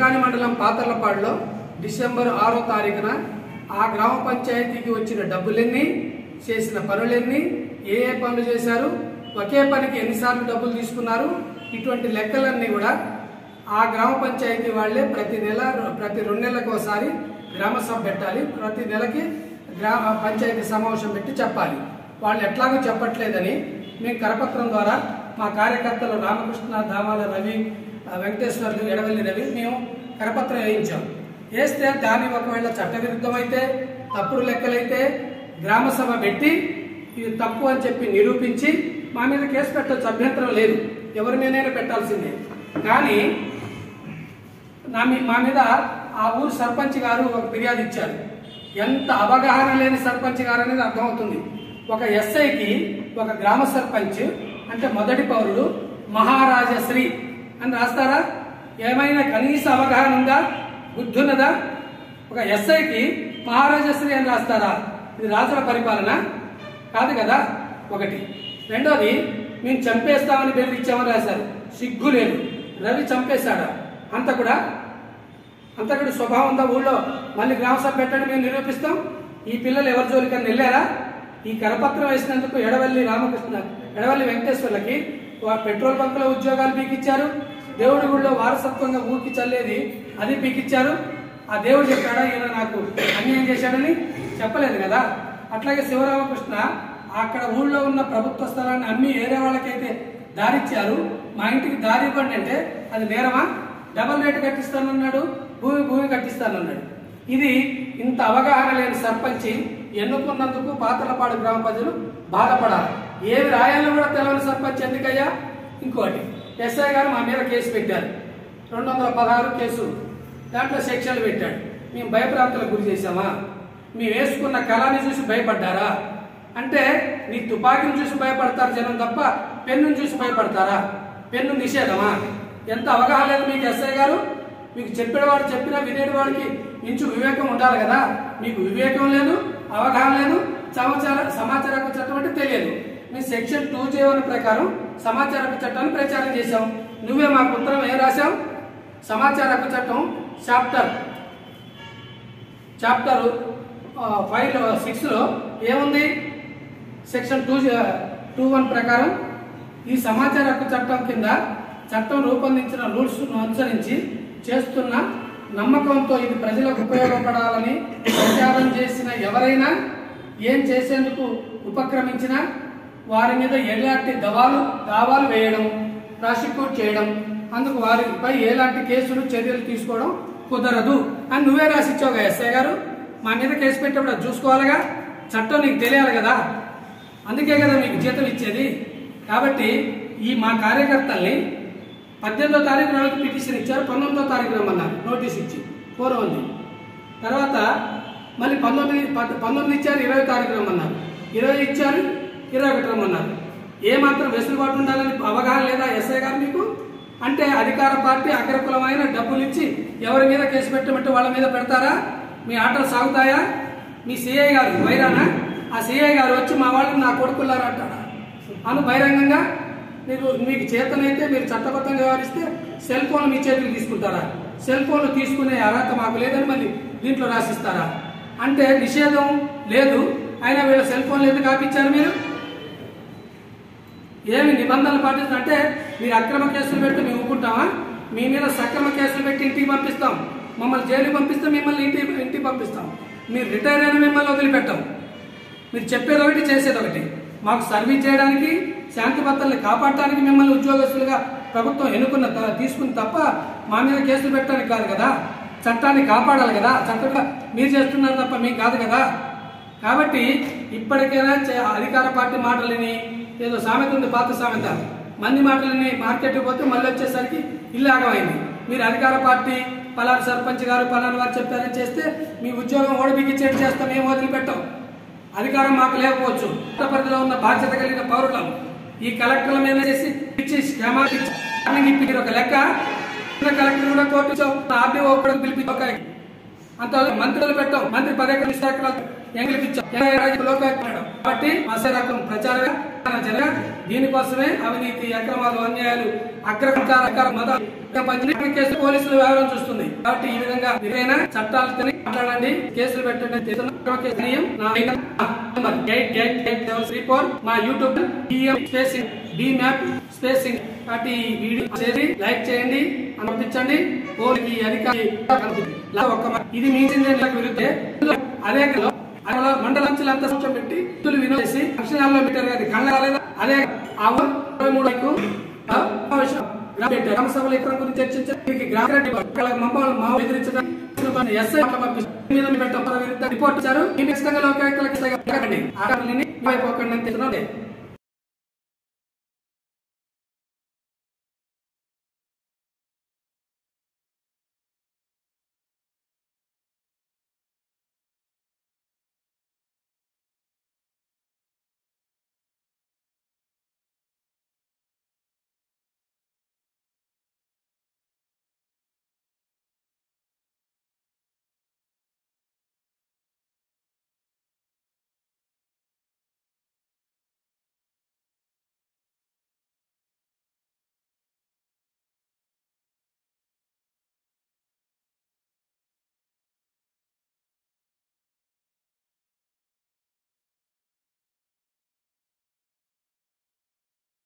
మంత్రిగాని మండలం పాతర్లపాడులో డిసెంబర్ ఆరో తారీఖున ఆ గ్రామ పంచాయతీకి వచ్చిన డబ్బులెన్ని చేసిన పనులెన్ని ఏ ఏ పనులు చేశారు ఒకే పనికి ఎన్నిసార్లు డబ్బులు తీసుకున్నారు ఇటువంటి లెక్కలన్నీ కూడా ఆ గ్రామ పంచాయతీ వాళ్ళే ప్రతి నెల ప్రతి రెండు నెలలకు ఒకసారి గ్రామ సభ పెట్టాలి ప్రతి నెలకి గ్రామ పంచాయతీ సమావేశం పెట్టి చెప్పాలి వాళ్ళు ఎట్లాగో చెప్పట్లేదని మేము కరపత్రం ద్వారా మా కార్యకర్తలు రామకృష్ణ దామాల రవి ఆ, వెంకటేశ్వర్లు ఎడవల్లి రవి మేము కరపత్రం వేయించాం వేస్తే దాని ఒకవేళ చట్టవిరుద్ధమైతే తప్పుడు లెక్కలైతే గ్రామ సభ పెట్టి ఇది తప్పు అని చెప్పి నిరూపించి మా మీద కేసు పెట్టచ్చు అభ్యంతరం లేదు ఎవరి మీదైనా పెట్టాల్సిందే కానీ నా మీ మా మీద ఆ ఊరు సర్పంచ్ గారు ఒక ఫిర్యాదు ఇచ్చారు ఎంత అవగాహన లేని సర్పంచ్ గారు అనేది అర్థమవుతుంది ఒక ఎస్ఐకి ఒక గ్రామ సర్పంచ్ అంటే మొదటి పౌరుడు మహారాజశ్రీ అని రాస్తారా ఏమైనా కనీస అవగాహన ఉందా బుద్ధి ఉన్నదా ఒక ఎస్ఐకి మహారాజశ్రీ అని రాస్తారా ఇది రాజుల పరిపాలన కాదు కదా ఒకటి రెండోది మేము చంపేస్తామని బెదిరించామని రాశారు సిగ్గు లేదు రవి చంపేశాడా అంత కూడా అంతకుడు స్వభావం ఉందా ఊళ్ళో మళ్ళీ గ్రామ సభ పెట్టండి మేము నిరూపిస్తాం ఈ పిల్లలు ఎవరి జోలికని వెళ్ళారా ఈ కరపత్రం వేసినందుకు ఎడవల్లి రామకృష్ణ ఎడవల్లి వెంకటేశ్వర్లకి వా- పెట్రోల్ బంకులో ఉద్యోగాలు పీకిచ్చారు దేవుడి గుడిలో వారసత్వంగా ఊరికి చల్లేది అది పీకిచ్చారు ఆ దేవుడు చెప్పాడా ఈయన నాకు అన్యాయం చేశాడని చెప్పలేదు కదా అట్లాగే శివరామకృష్ణ అక్కడ ఊళ్ళో ఉన్న ప్రభుత్వ స్థలాన్ని అమ్మి వేరే వాళ్ళకైతే దారిచ్చారు మా ఇంటికి దారి ఇవ్వండి అంటే అది నేరమా డబల్ రేటు కట్టిస్తానన్నాడు భూమి భూమి కట్టిస్తానన్నాడు ఇది ఇంత అవగాహన లేని సర్పంచి ఎన్నుకున్నందుకు పాతలపాడు గ్రామ ప్రజలు బాధపడాలి ఏవి రాయాలో కూడా తెలవని సర్పంచ్ ఎందుకయ్యా ఇంకోటి ఎస్ఐ గారు మా మీద కేసు పెట్టారు రెండు వందల పదహారు కేసు దాంట్లో సెక్షన్లు పెట్టాడు మేము భయప్రాంతాలకు గురి చేశామా మేము వేసుకున్న కళాన్ని చూసి భయపడ్డారా అంటే నీ తుపాకీని చూసి భయపడతారు జనం తప్ప పెన్నుని చూసి భయపడతారా పెన్ను నిషేధమా ఎంత అవగాహన లేదు మీకు ఎస్ఐ గారు మీకు చెప్పేవాడు చెప్పినా వినేవాడికి ఇంచు వివేకం ఉండాలి కదా మీకు వివేకం లేదు అవగాహన లేదు సమాచార సమాచార హక్కు చట్టం అంటే తెలియదు మీ సెక్షన్ టూ జీవన ప్రకారం సమాచార హక్కు చట్టాన్ని ప్రచారం చేశాం నువ్వే మాకు ఉత్తరం ఏం రాశావు సమాచార హక్కు చట్టం చాప్టర్ చాప్టర్ ఫైవ్ సిక్స్లో ఏముంది సెక్షన్ టూ టూ వన్ ప్రకారం ఈ సమాచార హక్కు చట్టం కింద చట్టం రూపొందించిన రూల్స్ అనుసరించి చేస్తున్న నమ్మకంతో ఇది ప్రజలకు ఉపయోగపడాలని ప్రచారం చేసిన ఎవరైనా ఏం చేసేందుకు ఉపక్రమించినా వారి మీద ఎలాంటి దవాలు దావాలు వేయడం ప్రాసిక్యూట్ చేయడం అందుకు వారిపై ఎలాంటి కేసులు చర్యలు తీసుకోవడం కుదరదు అని నువ్వే రాసిచ్చావుగా ఎస్ఐ గారు మా మీద కేసు పెట్టేప్పుడు అది చూసుకోవాలిగా చట్టం నీకు తెలియాలి కదా అందుకే కదా మీకు జీతం ఇచ్చేది కాబట్టి ఈ మా కార్యకర్తల్ని పద్దెనిమిదో తారీఖు నాలుగు పిటిషన్ ఇచ్చారు పంతొమ్మిదో తారీఖు రమ్మన్నారు నోటీస్ ఇచ్చి పూర్వం ఉంది తర్వాత మళ్ళీ పంతొమ్మిది పద్- పంతొమ్మిది ఇచ్చారు ఇరవై తారీఖు రమ్మన్నారు ఇరవై ఇచ్చారు ఇరవై ఒకటి రమ్మన్నారు ఏ మాత్రం వెసులుబాటు ఉండాలని అవగాహన లేదా ఎస్ఐ గారు మీకు అంటే అధికార పార్టీ అగ్రకులమైన డబ్బులు ఇచ్చి ఎవరి మీద కేసు పెట్టమంటే వాళ్ళ మీద పెడతారా మీ ఆటలు సాగుతాయా మీ సిఐ గారు వైరానా ఆ సిఐ గారు వచ్చి మా వాళ్ళని నా కొడుకులారా అంటాడా అను బహిరంగంగా మీకు మీకు చేతనైతే మీరు చట్టబద్ధంగా వ్యవహరిస్తే సెల్ ఫోన్ మీ చేతులు తీసుకుంటారా సెల్ ఫోన్లు తీసుకునే అర్హత మాకు లేదని మళ్ళీ దీంట్లో రాసిస్తారా అంటే నిషేధం లేదు అయినా వీళ్ళ సెల్ ఫోన్లు ఎందుకు ఆపించారు మీరు ఏమి నిబంధనలు పాటిస్తారు అంటే మీరు అక్రమ కేసులు పెడితే మేము ఊరుకుంటామా మీ మీద సక్రమ కేసులు పెట్టి ఇంటికి పంపిస్తాం మమ్మల్ని జైలుకి పంపిస్తే మిమ్మల్ని ఇంటికి ఇంటికి పంపిస్తాం మీరు రిటైర్ అయిన మిమ్మల్ని వదిలిపెట్టాం మీరు చెప్పేది ఒకటి చేసేది ఒకటి మాకు సర్వీస్ చేయడానికి శాంతి భద్రతలు కాపాడటానికి మిమ్మల్ని ఉద్యోగస్తులుగా ప్రభుత్వం ఎన్నుకున్న త- తీసుకుని తప్ప మా మీద కేసులు పెట్టడానికి కాదు కదా చట్టాన్ని కాపాడాలి కదా చట్టంగా మీరు చేస్తున్నారు తప్ప మీకు కాదు కదా కాబట్టి ఇప్పటికైనా చే- అధికార పార్టీ మాటలని ఏదో సామెత ఉంది పాత సామెత మంది మాటలని మార్కెట్కి పోతే మళ్ళీ వచ్చేసరికి ఇల్లు ఆగమైంది మీరు అధికార పార్టీ పలానా సర్పంచ్ గారు పలానా వారు చెప్పారని చేస్తే మీ ఉద్యోగం ఓడిపిచ్చేట్టు చేస్తాం మేము వదిలిపెట్టాం అధికారం మాకు లేకపోవచ్చు చట్ట పరిధిలో ఉన్న బాధ్యత కలిగిన పౌరులం ఈ కలెక్టర్ల మీద చేసి ఇచ్చి క్షమా ఇచ్చి వార్నింగ్ ఇప్పించారు ఒక లెక్క చిన్న కలెక్టర్ కూడా కోర్టు ఆర్డీఓ కూడా పిలిపి ఒక అంత మంత్రులు పెట్టాం మంత్రి పది ఎకరాలు ఇస్తే ఎకరాలు ఎంగిలిపించాం ఇరవై ఐదు లోకాయకున్నాడు కాబట్టి అసే రకం ప్రచారం జరగ దీనికోసమే అవినీతి అక్రమాలు అన్యాయాలు అగ్రకార మత పంచాయతీ కేసు పోలీసులు వ్యవహారం చూస్తుంది కాబట్టి ఈ విధంగా ఏదైనా చట్టాలు తిని మాట్లాడండి కేసులు పెట్టండి తెలుసుకున్న కేసు నియం నా number eight eight eight seven three four మా YouTube DM spacing D map spacing కాబట్టి ఈ వీడియో చేసి లైక్ చేయండి పంపించండి పోలీకి అధికారి ఒక్క మాట. ఇది మీ విరుద్ధే అదే కాలంలో అలా మండలాంచెలు అంతా సంవత్సరం పెట్టి తులు వినోదేసి అక్షరాల్లో పెట్టారు అది కళ్ళ రాలేదా అదే ఆ ఊరు ఇరవై మూడు ఐకు ఆ సమావేశం గ్రామ పెట్టారు. గ్రామ సభలు ఎక్కడ గురించి చర్చించారు దీనికి గ్రామ రెడ్డి వాళ్ళ మమ్మల్ని మా బెదిరించడం ఎస్ఐ అట్లా పంపించారు. మీద మీ పెట్ట విరుద్ధ రిపోర్ట్ ఇచ్చారు ఈ ఖచ్చితంగా లోకాయుక్తలకు ఇస్తాయి. ఆ కారణాన్ని అయిపోకండి అని తెలుసుకున్నాం.